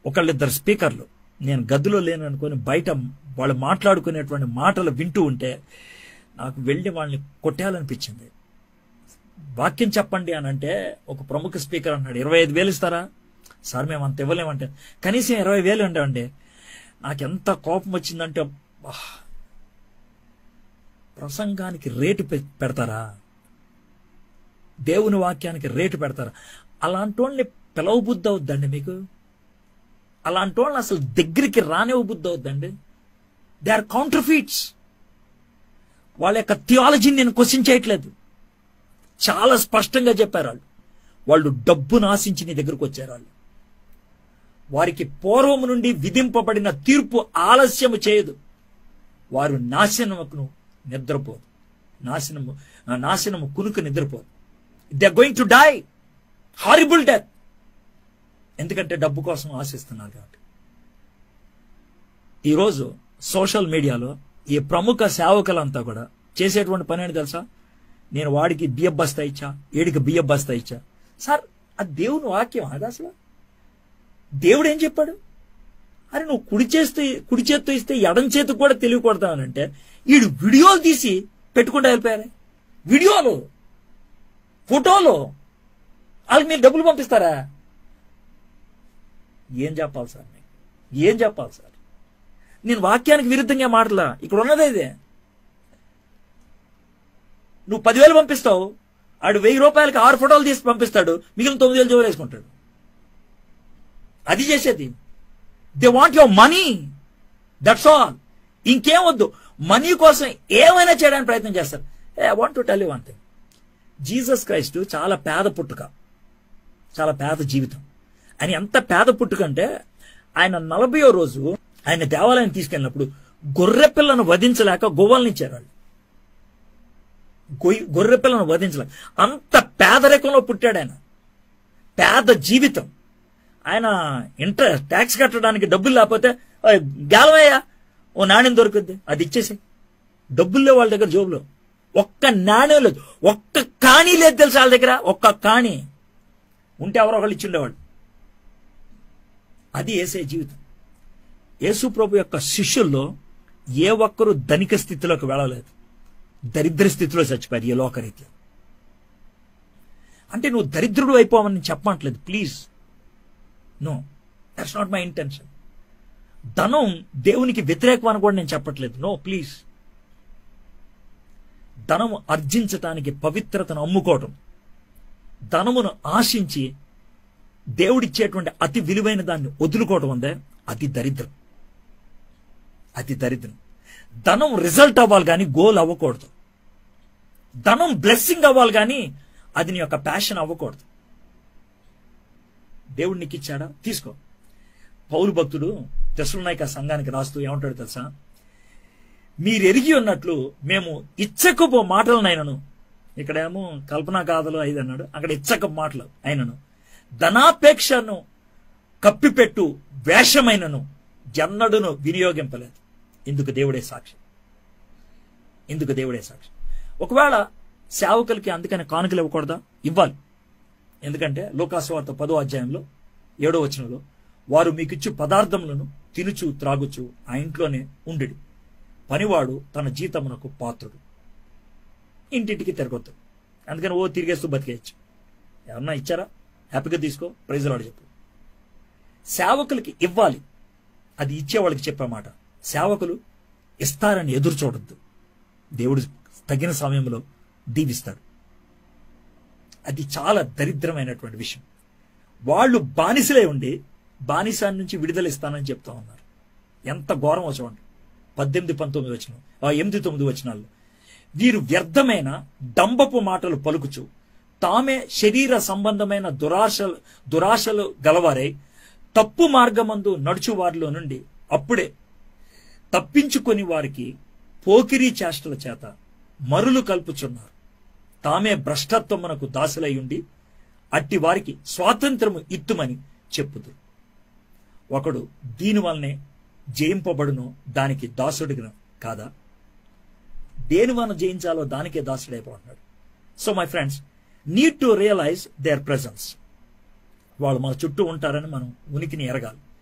ఒకళ్ళిద్దరు స్పీకర్లు నేను గదిలో లేను అనుకొని బయట వాళ్ళు మాట్లాడుకునేటువంటి మాటలు వింటూ ఉంటే నాకు వెళ్ళి వాళ్ళని కొట్టేయాలనిపించింది వాక్యం చెప్పండి అని అంటే ఒక ప్రముఖ స్పీకర్ అన్నాడు ఇరవై ఐదు వేలు ఇస్తారా సార్ మేము అంత ఇవ్వలేమంటే కనీసం ఇరవై వేలు ఉండవండి నాకు ఎంత కోపం వచ్చిందంటే అబ్బా, ప్రసంగానికి రేటు పె- పెడతారా దేవుని వాక్యానికి రేటు పెడతారా అలాంటి వాళ్ళని పిలవ బుద్ధి అవుద్దండి మీకు అలాంటి వాళ్ళని అసలు దగ్గరికి రానివ్వ బుద్ధి అవుద్దండి దే ఆర్ కౌంటర్ ఫీట్స్ వాళ్ళ యొక్క థియాలజీని నేను క్వశ్చన్ చేయట్లేదు చాలా స్పష్టంగా చెప్పారు వాళ్ళు వాళ్ళు డబ్బును ఆశించి నీ దగ్గరకు వచ్చారు వాళ్ళు వారికి పూర్వం నుండి విధింపబడిన తీర్పు ఆలస్యము చేయదు వారు నాశనముకు నిద్రపోదు నాశనము ఆ నాశనము కునుకు నిద్రపోదు they going to die horrible death ఎందుకంటే డబ్బు కోసం ఆశిస్తున్నారు కాబట్టి ఈరోజు సోషల్ మీడియాలో ఈ ప్రముఖ సేవకులంతా కూడా చేసేటువంటి పని ఏంటి తెలుసా నేను వాడికి బియ్యం బస్తా ఇచ్చా ఏడికి బియ్యం బస్తా ఇచ్చా సార్ అది దేవుని వాక్యం అది అసలు దేవుడు ఏం చెప్పాడు అరే నువ్వు కుడి చేస్తే కుడి చేత్తో ఇస్తే ఎడం చేతికి కూడా తెలియకూడతానంటే వీడు వీడియోలు తీసి పెట్టుకుంటూ వెళ్ళిపోయారే వీడియోలు ఫోటోలు వాళ్ళకి మీరు డబ్బులు పంపిస్తారా ఏం చెప్పాలి సార్ మీకు ఏం చెప్పాలి సార్ నేను వాక్యానికి విరుద్ధంగా మాటలా ఇక్కడ ఉన్నదే ఇదే నువ్వు పదివేలు పంపిస్తావు ఆడు వెయ్యి రూపాయలకి ఆరు ఫోటోలు తీసి పంపిస్తాడు మిగిలిన తొమ్మిది వేలు జోలు వేసుకుంటాడు అది చేసేది they want your money that's all ఇంకేం వద్దు మనీ కోసం ఏమైనా చేయడానికి ప్రయత్నం చేస్తారు I want to tell you one thing Jesus Christ చాలా పేద పుట్టుక చాలా పేద జీవితం ఆయన ఎంత పేద పుట్టుకంటే ఆయన నలభయో రోజు ఆయన దేవాలయం తీసుకెళ్ళినప్పుడు గొర్రె పిల్లను వధించలేక గొవ్వల్ని ఇచ్చారు వాళ్ళు గొయ్యి- గొర్రె పిల్లను వధించలేక అంత పేదరికంలో పుట్టాడు ఆయన పేద జీవితం ఆయన ఇంటర్ ట్యాక్స్ కట్టడానికి డబ్బులు లేకపోతే "ఓయ్, గెలవయ్యా ఓ నాణ్యం దొరుకుద్ది అది ఇచ్చేసి డబ్బులు లేవు వాళ్ళ దగ్గర జోబులో ఒక్క నాణ్యం లేదు ఒక్క కాణీ లేదు తెలుసు వాళ్ళ దగ్గర ఒక్క కాణీ ఉంటే ఎవరో ఒకళ్ళు ఇచ్చిండేవాళ్ళు అది ఏసే జీవితం యేసు ప్రభు యొక్క శిష్యుల్లో ఏ ఒక్కరు ధనిక స్థితిలోకి వెళ్ళలేదు దరిద్ర స్థితిలో చచ్చిపోయారు ఏ లోకరీత్యా అంటే నువ్వు దరిద్రుడు అయిపోవని నేను చెప్పట్లేదు please no that's not my intention ధనం దేవునికి వ్యతిరేకం అని కూడా నేను చెప్పట్లేదు నో ప్లీజ్ ధనం అర్జించటానికి పవిత్రతను అమ్ముకోవటం ధనమును ఆశించి దేవుడిచ్చేటువంటి అతి విలువైన దాన్ని వదులుకోవటం ఉందే అది దరిద్రం అది దరిద్రం ధనం రిజల్ట్ అవ్వాలి కానీ గోల్ అవ్వకూడదు ధనం బ్లెస్సింగ్ అవ్వాలి కానీ అది నీ యొక్క ప్యాషన్ అవ్వకూడదు దేవుడు నీకు ఇచ్చాడా తీసుకో పౌరు భక్తుడు తెసునాయక సంఘానికి రాస్తూ ఏమంటాడు తెలుసా మీరు ఎరిగి ఉన్నట్లు మేము ఇచ్చకపు మాటలనైనను ఇక్కడేమో కల్పనా గాథలు ఐదు అన్నాడు అక్కడ ఇచ్చకపు మాటలు అయినను ధనాపేక్షను కప్పిపెట్టు వేషమైనను జన్నడును వినియోగింపలేదు ఇందుకు దేవుడే సాక్షి ఇందుకు దేవుడే సాక్షి ఒకవేళ సేవకులకి అందుకని కానుకలు ఇవ్వకూడదా ఇవ్వాలి ఎందుకంటే లోకాసువార్త పదో అధ్యాయంలో ఏడో వచనంలో వారు మీకిచ్చు పదార్థములను తినుచు త్రాగుచు ఆ ఇంట్లోనే ఉండిడి పనివాడు తన జీతమునకు పాత్రుడు ఇంటింటికి తిరగొద్దు అందుకని ఓ తిరిగేస్తూ బతికేయచ్చు ఎవరన్నా ఇచ్చారా హ్యాపీగా తీసుకో ప్రైజులాడు చెప్పు సేవకులకి ఇవ్వాలి అది ఇచ్చే వాళ్ళకి చెప్పే మాట సేవకులు ఇస్తారని ఎదురు చూడొద్దు దేవుడు తగిన సమయంలో దీవిస్తాడు అది చాలా దరిద్రమైనటువంటి విషయం వాళ్ళు బానిసలై ఉండి బానిసాన్ని నుంచి విడుదల ఇస్తానని చెప్తా ఉన్నారు ఎంత ఘోరం చూడండి పద్దెనిమిది పంతొమ్మిది వచ్చిన ఎనిమిది తొమ్మిది వచనాల్లో వీరు వ్యర్థమైన డంబపు మాటలు పలుకుచు తామే శరీర సంబంధమైన దురాశలు దురాశలు గలవారై తప్పు మార్గమందు నడుచు వారిలో నుండి అప్పుడే తప్పించుకొని వారికి పోకిరీ చేష్టల చేత మరులు కల్పుచున్నారు తామే భ్రష్టత్వమునకు దాసులై ఉండి అట్టి వారికి స్వాతంత్రము ఇత్తుమని చెప్పుదు ఒకడు దీని వల్లనే జయింపబడును దానికి దాసుడిగా కాదా దేని వలన జయించాలో దానికే దాసుడైపోతున్నాడు so my friends need to realise their presence వాళ్ళు మన చుట్టూ ఉంటారని మనం ఉనికిని ఎరగాలి